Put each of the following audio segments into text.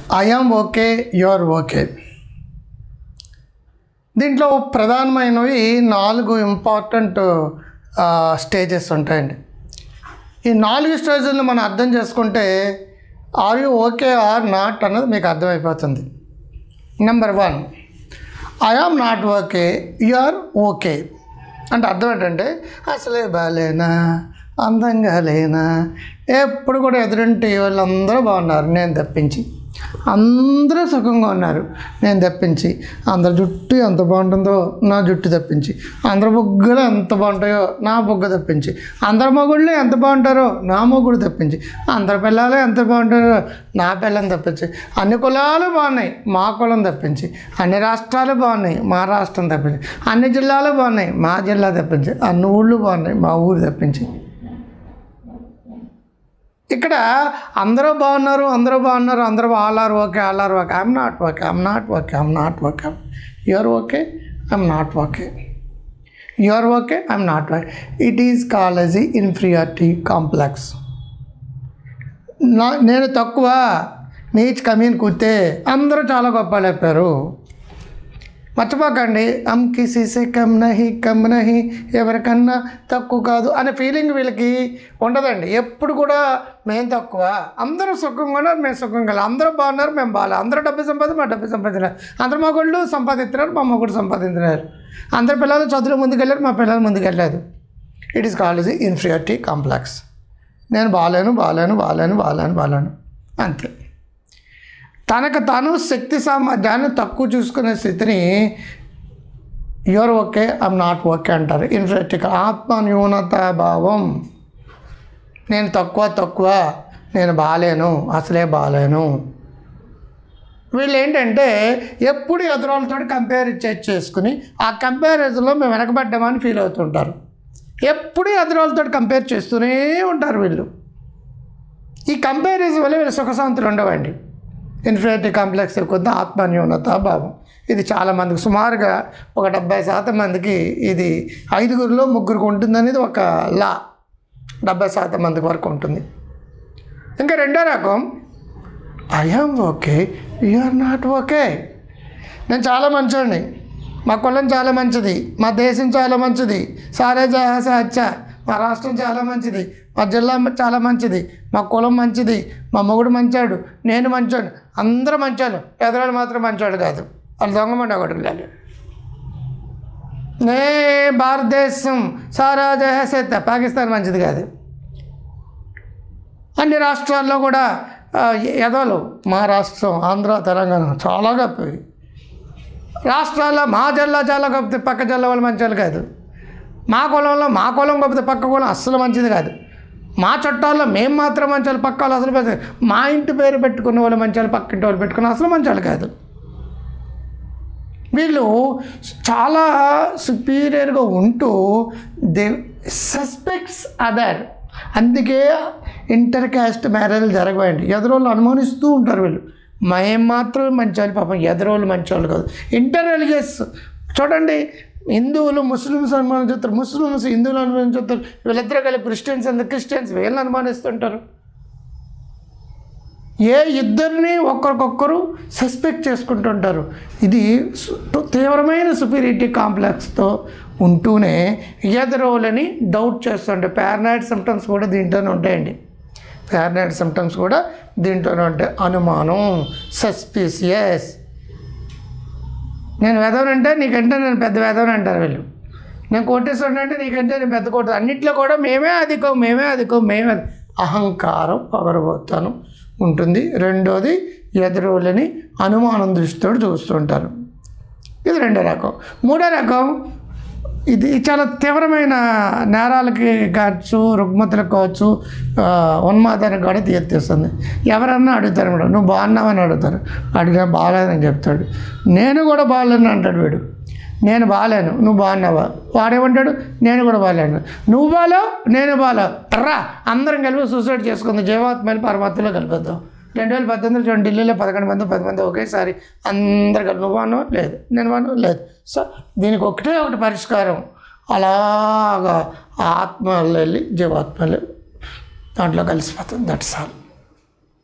I am okay you're okay దీంట్లో ప్రధానమైనవి నాలుగు ఇంపార్టెంట్ స్టేజెస్ ఉంటాయండి ఈ నాలుగు స్టేజ్లను మనం అర్థం చేసుకుంటే are you okay are not అన్నది మీకు అర్థమైపోతుంది number one I am not okay you are okay అంటే అర్థం ఏంటంటే అసలే బాగాలేనా అందంగా లేనా ఎప్పుడు కూడా ఎదురింటి వాళ్ళందరూ బాగున్నారు నేను తప్పించి అందరూ సుఖంగా ఉన్నారు నేను తప్పించి అందరి జుట్టు ఎంత బాగుంటుందో నా జుట్టు తప్పించి అందరి బొగ్గులు ఎంత బాగుంటాయో నా బొగ్గ తప్పించి అందరి మొగుళ్ళు ఎంత బాగుంటారో నా మొగుడు తప్పించి అందరి పిల్లలు ఎంత బాగుంటారో నా పిల్లని తప్పించి అన్ని కులాలు బాగున్నాయి మా కులం తప్పించి అన్ని రాష్ట్రాలు బాగున్నాయి మా రాష్ట్రం తప్పించి అన్ని జిల్లాలు బాగున్నాయి మా జిల్లా తప్పించి అన్ని ఊళ్ళు బాగున్నాయి మా ఊరు తప్పించి ఇక్కడ అందరూ బాగున్నారు అందరూ బాగున్నారు అందరూ all are okay all are okay I'm not okay I'm not okay I'm not okay you're okay I'm not okay you're okay I'm not okay it is called inferiority complex నా నేను తక్కువ నీచ్ కమీన్ కూతే అందరూ చాలా గొప్ప చెప్పారు మర్చిపోకండి అమ్ కిసీసే కమ్ నహి come నహి ఎవరికన్నా తక్కువ కాదు అనే ఫీలింగ్ వీళ్ళకి ఉండదండి ఎప్పుడు కూడా మేము తక్కువ అందరూ సుఖంగా ఉన్నారు మేము సుఖంగా లేదు అందరూ బాగున్నారు మేము బాగాలి అందరూ డబ్బు సంపాది మా డబ్బు సంపాదించారు అందరు మగళ్ళు సంపాదిస్తున్నారు మా మగుడు సంపాదించినారు అందరు పిల్లలు చదువులో ముందుకెళ్ళారు మా పిల్లలు ముందుకెళ్ళలేదు it is called inferiority complex నేను బాగాలేను బాగాలేను బాగాలేను బాగాలేను బాగాలేను అంతే తనకు తాను శక్తి సామర్థ్యాన్ని తక్కువ చూసుకునే స్థితిని you're okay I'm not okay అంటారు ఇన్ఫెక్టిక్ ఆత్మ న్యూనత భావం నేను తక్కువ తక్కువ నేను బాగాలేను అసలే బాగాలేను వీళ్ళు ఏంటంటే ఎప్పుడు ఎదురాలతో కంపేర్ చేసుకుని ఆ కంపారిజన్లో మేము వెనకబడ్డామని ఫీల్ అవుతుంటారు ఎప్పుడు ఎదురాలతో కంపేర్ చేస్తూనే ఉంటారు వీళ్ళు ఈ కంపారిజన్ వల్ల వీళ్ళు సుఖశాంతులు ఉండవండి ఇన్ఫినిటీ కాంప్లెక్స్ కొద్ది ఆత్మన్యూనత భావం ఇది చాలామందికి సుమారుగా ఒక డెబ్బై శాతం మందికి ఇది ఐదుగురిలో ముగ్గురికి ఉంటుందనేది ఒక లా డెబ్బై శాతం మంది వరకు ఉంటుంది ఇంకా రెండో రకం I am okay are not okay నేను చాలా మంచోడిని మా కులం చాలా మంచిది మా దేశం చాలా మంచిది సారే జహాస అచ్చా మా రాష్ట్రం చాలా మంచిది మా జిల్లా చాలా మంచిది మా కులం మంచిది మా మొగుడు మంచాడు నేను మంచోడు అందరూ మంచోళ్ళు ఎదురాలు మాత్రం మంచోడు కాదు వాళ్ళు దొంగమండి ఒకటి వెళ్ళాలి నే భారతదేశం సారా జహసేత పాకిస్తాన్ మంచిది కాదు అన్ని రాష్ట్రాల్లో కూడా ఆ, ఎదవలు మా రాష్ట్రం ఆంధ్ర తెలంగాణ చాలా గొప్పవి రాష్ట్రాల్లో మా జిల్లా చాలా గొప్పది పక్క జిల్లా వాళ్ళు మంచి వాళ్ళు కాదు మా కులంలో మా కులం గొప్పది పక్క కులం అస్సలు మంచిది కాదు మా చుట్టాల్లో మేము మాత్రం మంచి వాళ్ళు పక్క వాళ్ళు అసలు మంచి మా ఇంటి పేరు పెట్టుకున్న వాళ్ళు మంచి వాళ్ళు పక్క ఇంటి వాళ్ళు పెట్టుకున్న అసలు మంచి వాళ్ళు కాదు వీళ్ళు చాలా సుపీరియర్గా ఉంటూ దే సస్పెక్ట్స్ అదర్ అందుకే ఇంటర్ క్యాస్ట్ మ్యారేజ్లు జరగవండి ఎదురోళ్ళు అనుమానిస్తూ ఉంటారు వీళ్ళు మేము మాత్రమే మంచి వాళ్ళు పాపం ఎదురోళ్ళు మంచి వాళ్ళు కాదు ఇంటర్ రిలీజియస్ చూడండి హిందువులు ముస్లిమ్స్ అనుమానిస్తారు ముస్లిమ్స్ హిందువులు అనుమానిస్తారు వీళ్ళిద్దరూ కలిపి క్రిస్టియన్స్ అందరు క్రిస్టియన్స్ వీళ్ళని అనుమానిస్తుంటారు ఏ ఇద్దరిని ఒకరికొకరు సస్పెక్ట్ చేసుకుంటుంటారు ఇది సు- తీవ్రమైన సుపీరిటీ కాంప్లెక్స్తో ఉంటూనే ఎదరోలని డౌట్ చేస్తుంటాయి పారనాయిడ్ సిమ్టమ్స్ కూడా దీంట్లోనే ఉంటాయండి పారనాయిడ్ సిమ్టమ్స్ కూడా దీంట్లోనే ఉంటాయి అనుమానం సస్పీసియస్ నేను వెదవనంటే నీకంటే నేను పెద్ద వెదవని అంటారు వీళ్ళు నేను కోటేశ్వరుడు అంటే నీకంటే నేను పెద్ద కోట అన్నిట్లో కూడా మేమే అధికం మేమే అధికం మేమే అధి- అహంకారం పొగరబోతాను ఉంటుంది రెండోది ఎదురులని అనుమానం దృష్టితో చూస్తుంటారు ఇది రెండో రకం మూడో రకం ఇది చాలా తీవ్రమైన నేరాలకి కావచ్చు రుగ్మతలకు కావచ్చు ఆ, ఉన్మాదానికి కూడా తీర్తిస్తుంది ఎవరన్నా అడుగుతారు మేడం నువ్వు బాగున్నావని అడుగుతారు అడిగినా బాగాలేదని చెప్తాడు నేను కూడా బాగాలేను అంటాడు వీడు నేను బాగాలేను నువ్వు బాగున్నావా వాడేమంటాడు నేను కూడా బాగాలేను నువ్వు బాగాలేవు నేను బాగాలేవు రా అందరం కలిపి సూసైడ్ చేసుకుంది జీవాత్మని పరమాత్మలో కలిపేద్దాం రెండు వేల పద్దెనిమిదిలో చూడండి ఢిల్లీలో పదకొండు మంది పది మంది ఒకేసారి అందరు కలిపి నువ్వు అన్నావు లేదు నేను అన్నావు లేదు సో దీనికి ఒకటే ఒకటి పరిష్కారం అలాగా ఆత్మలు వెళ్ళి జీవాత్మలు దాంట్లో కలిసిపోతుంది దట్స్ ఆల్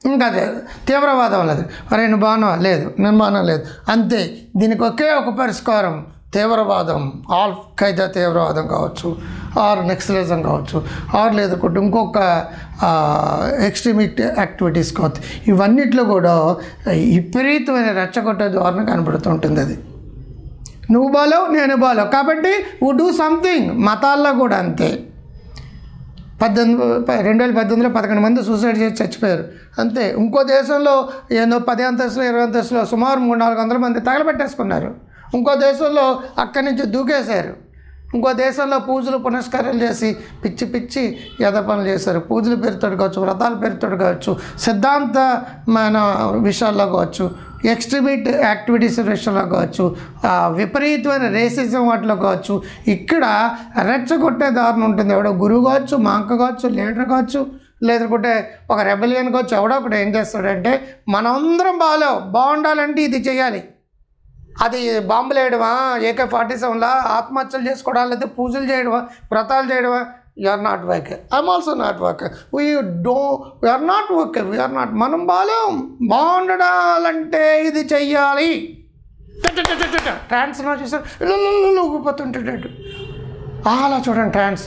ఇంకా అదే తీవ్రవాదం లేదు అరే నేను బాగున్నావా లేదు నేను బాగున్నా లేదు అంతే దీనికి ఒకే ఒక పరిష్కారం తీవ్రవాదం ఆల్ ఖైదా తీవ్రవాదం కావచ్చు ఆర్ నెక్సలిజం కావచ్చు ఆర్ లేదనుకుంటే ఇంకొక ఎక్స్ట్రీమిట్ యాక్టివిటీస్ కావచ్చు ఇవన్నిట్లో కూడా విపరీతమైన రెచ్చగొట్టే ధోరణి కనబడుతుంటుంది అది నువ్వు బాలేవు నేను బాలేవు కాబట్టి వు డూ సంథింగ్ మతాల్లో కూడా అంతే పద్దెనిమిది ప- రెండు వేల పద్దెనిమిదిలో పదకొండు మంది సూసైడ్ చేసి చచ్చిపోయారు అంతే ఇంకో దేశంలో ఏదో పది అంతస్తులు ఇరవై అంతస్తులో సుమారు మూడు నాలుగు వందల మంది తగలబెట్టేసుకున్నారు ఇంకో దేశంలో అక్కడి నుంచి దూకేశారు ఇంకో దేశంలో పూజలు పునస్కారాలు చేసి పిచ్చి పిచ్చి యథ పనులు చేశారు పూజలు పేరుతో కావచ్చు వ్రతాల పేరుతో కావచ్చు సిద్ధాంతమైన విషయాల్లో కావచ్చు ఎక్స్ట్రీమిట్ యాక్టివిటీస్ విషయంలో కావచ్చు ఆ, విపరీతమైన రేసిజం వాటిలో కావచ్చు ఇక్కడ రెచ్చగొట్టే దారుణం ఉంటుంది ఎవడో గురువు కావచ్చు మా అంక కావచ్చు లీడర్ కావచ్చు లేదంటే ఒక రెబలియన్ కావచ్చు ఎవడో ఒకటి ఏం చేస్తాడంటే మనందరం బాగాలేవు బాగుండాలంటే ఇది చేయాలి అది బాంబులు వేయడమా ఏకే ఫార్టీ సెవెన్లా ఆత్మహత్యలు చేసుకోవడం లేదా పూజలు చేయడమా వ్రతాలు చేయడమా are not work I'm also not work we do we're not work we're not మనం బాలేం బాగుండాలంటే ఇది చెయ్యాలి ట్రాన్స్ చూసారు ఊగిపోతుంటాడు అలా చూడండి ట్రాన్స్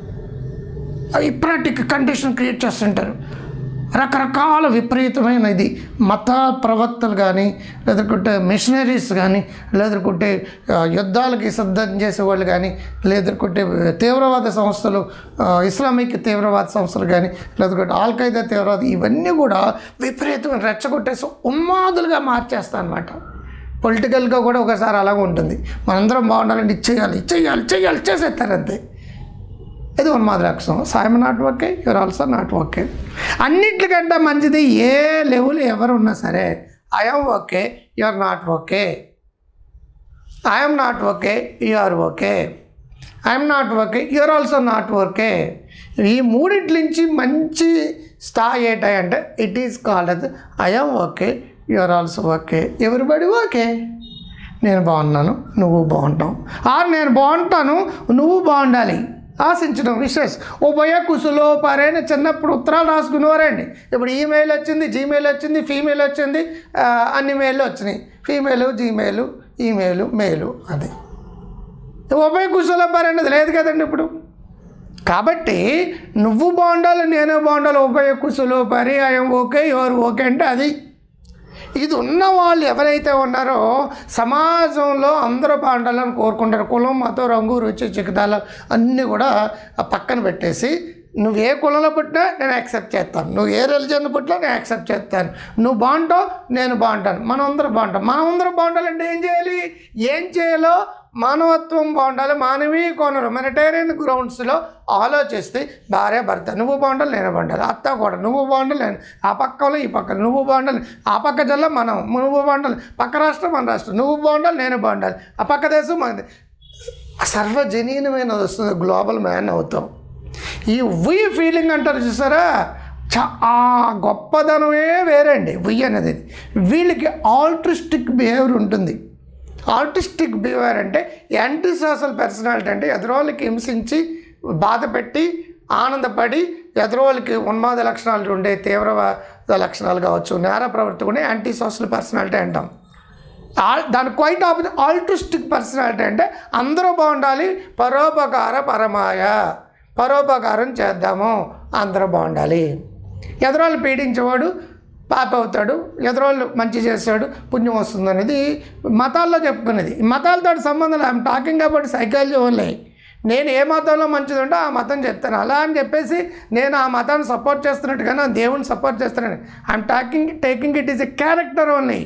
ఇప్రాటిక్ కండిషన్ క్రియేట్ చేస్తుంటారు రకరకాల విపరీతమైన ఇది మత ప్రవక్తలు కానీ లేదంటే మిషనరీస్ కానీ లేదంటే ఆ, యుద్ధాలకి సిద్ధం చేసేవాళ్ళు కానీ లేదంటే తీవ్రవాద సంస్థలు ఆ, ఇస్లామిక్ తీవ్రవాద సంస్థలు కానీ లేదంటే ఆల్ఖైదా తీవ్రవాద ఇవన్నీ కూడా విపరీతమైన రెచ్చగొట్టేసి ఉన్మాదులుగా మార్చేస్తాయి అనమాట పొలిటికల్గా కూడా ఒకసారి అలాగ ఉంటుంది మనందరం బాగుండాలంటే ఇచ్చేయాలి ఇచ్చేయాలి ఇచ్చేయాలి చేసేస్తారు అంతే ఇది ఉన్మాద లక్షణం సాయం not okay you're also not okay అన్నిటికంటే మంచిది ఏ లెవెల్ ఎవరు ఉన్నా సరే I'm okay you're not okay I'm not okay you're okay I'm not okay you're also not okay ఈ మూడింటి నుంచి మంచి స్థాయి ఏంటంటే ఇట్ ఈస్ కాల్డ్ అది I'm okay you're also okay everybody okay నేను బాగున్నాను నువ్వు బాగుంటావు ఆర్ నేను బాగుంటాను నువ్వు బాగుండాలి ఆశించడం విశేష్ ఉభయ కుసులో పరైన చిన్నప్పుడు ఉత్తరాలు రాసుకునేవారండి ఇప్పుడు ఈమెయిల్ వచ్చింది జీమెయిల్ వచ్చింది ఫీమెయిల్ వచ్చింది ఆ, అన్ని మెయిల్ వచ్చినాయి ఫీమెయిల్ జీమెయిల్ ఈమెయిల్ మెయిల్ అది ఉభయ కుశల పరి అనేది లేదు కదండి ఇప్పుడు కాబట్టి నువ్వు బాగుండాలి నేను బాగుండాలి ఉభయ కుశలో పరి ఐఎమ్ ఓకే ఎవరు ఓకే అంటే అది ఇది ఉన్న వాళ్ళు ఎవరైతే ఉన్నారో సమాజంలో అందరూ బాగుండాలని కోరుకుంటారు కులం మతం రంగు రుచి చికితాలు అన్నీ కూడా ఆ పక్కన పెట్టేసి నువ్వు ఏ కులంలో పుట్టినా నేను యాక్సెప్ట్ చేస్తాను నువ్వు ఏ రిలీజన్ పుట్టినా నేను యాక్సెప్ట్ చేస్తాను నువ్వు బాగుంటావు నేను బాగుంటాను మనం అందరం బాగుంటాం మనం అందరం బాగుండాలంటే ఏం చేయాలి ఏం చేయాలో మానవత్వం బాగుండాలి మానవీయ కోణం మెరిటేరియన్ గ్రౌండ్స్లో ఆలోచిస్తే భార్య భర్త నువ్వు బాగుండాలి నేను బాగుండాలి అత్త కూడా నువ్వు బాగుండాలి నేను ఆ పక్కలో ఈ పక్క నువ్వు బాగుండాలి ఆ పక్క జిల్లా మనం నువ్వు బాగుండాలి పక్క రాష్ట్రం మన రాష్ట్రం నువ్వు బాగుండాలి నేను బాగుండాలి ఆ పక్క దేశం మనది సర్వజనీయమైనది వస్తుంది గ్లోబల్ మ్యాన్ అవుతాం ఈ వీ ఫీలింగ్ అంటారు చూసారా చా ఆ గొప్పదనమే వేరండి వీ అనేది వీళ్ళకి ఆల్ట్రిస్టిక్ బిహేవియర్ ఉంటుంది ఆర్టిస్టిక్ బిహేవియర్ అంటే యాంటీ సోషల్ పర్సనాలిటీ అంటే ఎదురోళ్ళకి హింసించి బాధ పెట్టి ఆనందపడి ఎదురోళ్ళకి ఉన్మాద లక్షణాలు ఉండే తీవ్రవాద లక్షణాలు కావచ్చు నేర ప్రవృత్తి కూడా యాంటీ సోషల్ పర్సనాలిటీ అంటాం ఆల్ దాని క్వైట్ ఆపోజిట్ ఆల్ట్రిస్టిక్ పర్సనాలిటీ అంటే అందరూ బాగుండాలి పరోపకార పరమాయ పరోపకారం చేద్దాము అందరూ బాగుండాలి ఎదురోళ్ళు పీడించేవాడు పాప అవుతాడు ఎదురోళ్ళు మంచి చేస్తాడు పుణ్యం వస్తుంది అనేది మతాల్లో చెప్పుకునేది ఈ మతాలతో సంబంధం I'm talking about psychology only నేను ఏ మతంలో మంచిది ఉంటే ఆ మతం చెప్తాను అలా అని చెప్పేసి నేను ఆ మతాన్ని సపోర్ట్ చేస్తున్నట్టుగా నా దేవుని సపోర్ట్ చేస్తున్నాను I'm talking taking it is a character only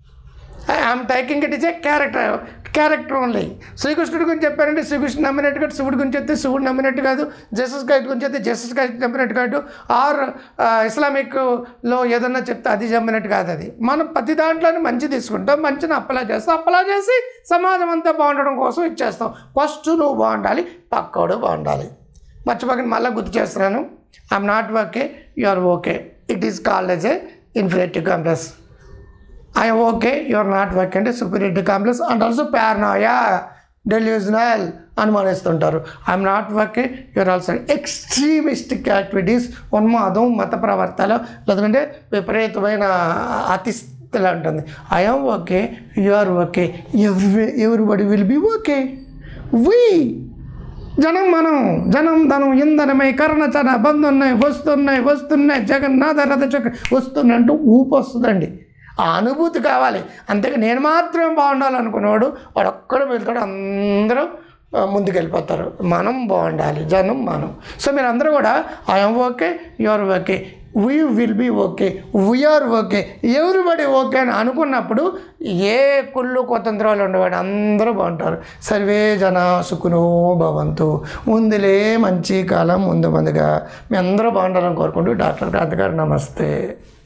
I'm taking it is a character character only శ్రీకృష్ణుడి గురించి చెప్పారంటే శ్రీకృష్ణుడు నమ్మినట్టు కాదు శివుడి గురించి చెప్తే శివుడు నమ్మినట్టు కాదు జస్టిస్ గైడ్ గురించి చెప్తే జస్టిస్ గైడ్ నమ్మినట్టు కాదు ఆర్ ఇస్లామిక్లో ఏదన్నా చెప్తే అది నమ్మినట్టు కాదు అది మనం ప్రతి దాంట్లోనే మంచి తీసుకుంటాం మంచిని అప్లై చేస్తాం అప్లై చేసి సమాజం అంతా బాగుండడం కోసం ఇచ్చేస్తాం ఫస్ట్ నువ్వు బాగుండాలి పక్కోడు బాగుండాలి మర్చిపోకండి మళ్ళీ గుర్తు చేస్తున్నాను I'm not okay you are okay it is called as a infinity complex I okay you are not work అంటే superiority complex and also paranoia delusional అనుమానిస్తుంటారు I'm not okay you're also extremistic activities ఉన్మాదం మత ప్రవర్తన లేదంటే విపరీతమైన అతిస్థితులు ఉంటుంది I'm okay you are okay every everybody will be okay we జనం మనం జనం ధనం ఇంధనమై కర్ణచన బంధున్నాయి వస్తున్నాయి వస్తున్నాయి జగన్నాథ రథ చక్ర వస్తున్నాయి అంటూ ఊపు వస్తుందండి ఆ అనుభూతి కావాలి అంతేగా నేను మాత్రమే బాగుండాలనుకునేవాడు వాడు ఒక్కడు వెళ్తాడు అందరూ ఆ, ముందుకు వెళ్ళిపోతారు మనం బాగుండాలి జనం మనం సో మీరు అందరూ కూడా I'm okay you're okay we will be okay we're okay everybody okay అని అనుకున్నప్పుడు ఏ కుళ్ళు కొతంత్రాలు ఉండేవాడు అందరూ బాగుంటారు సర్వే జన సుఖునో భవంతు ముందులే మంచి కాలం ముందు ముందుగా మీ అందరూ బాగుండాలని కోరుకుంటూ డాక్టర్ క్రాంతి గారు నమస్తే